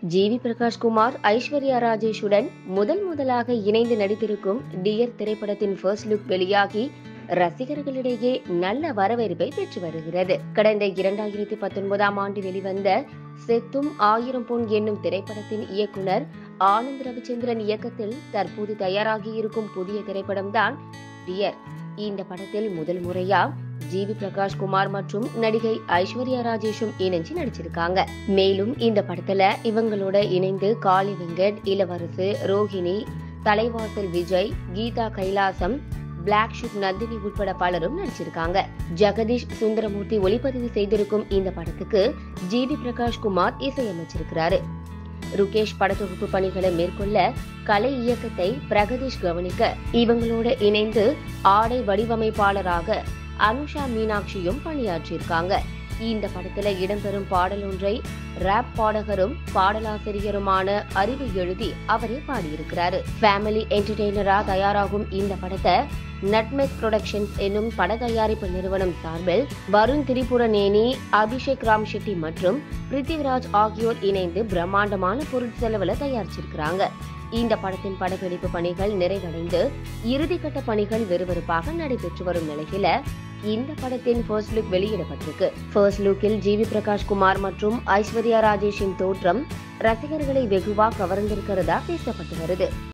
G V Prakash Kumar Aishwarya ராஜேஷுடன் முதல் முதலாக இணைந்து நடித்திருக்கும் டியர் திரைப்படத்தின் ஃபர்ஸ்ட் லுக் வெளியாகி ரசிகர்களிடையே நல்ல வரவேற்பை பெற்று வருகிறது கடந்த இரண்டாயிரத்தி பத்தொன்பதாம் ஆண்டு வெளிவந்த செத்தும் ஆயிரம் பொன் என்னும் திரைப்படத்தின் இயக்குனர் ஆனந்த் ரவிச்சந்திரன் இயக்கத்தில் தற்போது தயாராகி இருக்கும் புதிய திரைப்படம்தான் டியர் இந்த படத்தில் முதல் முறையா ஜி வி பிரகாஷ் குமார் மற்றும் நடிகை ஐஸ்வர்யா ராஜேஷும் இணைஞ்சு நடிச்சிருக்காங்க மேலும் இந்த படத்துல இவங்களோட இணைந்து காளி வெங்கட் இளவரசு ரோஹிணி தலைவாசல் விஜய் கீதா கைலாசம் பிளாக் ஷூட் நந்தினி உட்பட பலரும் நடிச்சிருக்காங்க ஜெகதீஷ் சுந்தரமூர்த்தி ஒளிப்பதிவு செய்திருக்கும் இந்த படத்துக்கு ஜி வி பிரகாஷ் குமார் இசையமைச்சிருக்கிறாரு ருகேஷ் படத்தொகுப்பு பணிகளை மேற்கொள்ள கலை இயக்கத்தை பிரகதீஷ் கவனிக்க இவங்களோட இணைந்து ஆடை வடிவமைப்பாளராக அனுஷா மீனாட்சியும் பணியாற்றியிருக்காங்க இந்த படத்துல இடம்பெறும் பாடல் ஒன்றை ராப் பாடகரும் பாடலாசிரியருமான அறிவு எழுதி அவரே பாடியிருக்கிறாரு ஃபேமிலி என்டர்டெய்னரா தயாராகும் இந்த படத்தை நட்மெக் புரொடக்ஷன்ஸ் என்னும் பட தயாரிப்பு நிறுவனம் சார்பில் வருண் திரிபுரநேனி அபிஷேக் ராம் ஷெட்டி மற்றும் பிருத்திவிராஜ் ஆகியோர் இணைந்து பிரம்மாண்டமான பொருட்செலவுல தயாரிச்சிருக்கிறாங்க இந்த படத்தின் படப்பிடிப்பு பணிகள் நிறைவடைந்து இறுதிக்கட்ட பணிகள் விறுவிறுப்பாக நடைபெற்று வரும் நிலையில இந்த படத்தின் ஃபர்ஸ்ட் லுக் வெளியிடப்பட்டிருக்கு ஃபர்ஸ்ட் லுக்கில் ஜி வி பிரகாஷ் குமார் மற்றும் ஐஸ்வர்யா ராஜேஷின் தோற்றம் ரசிகர்களை வெகுவா கவர்ந்திருக்கிறதா பேசப்பட்டு வருது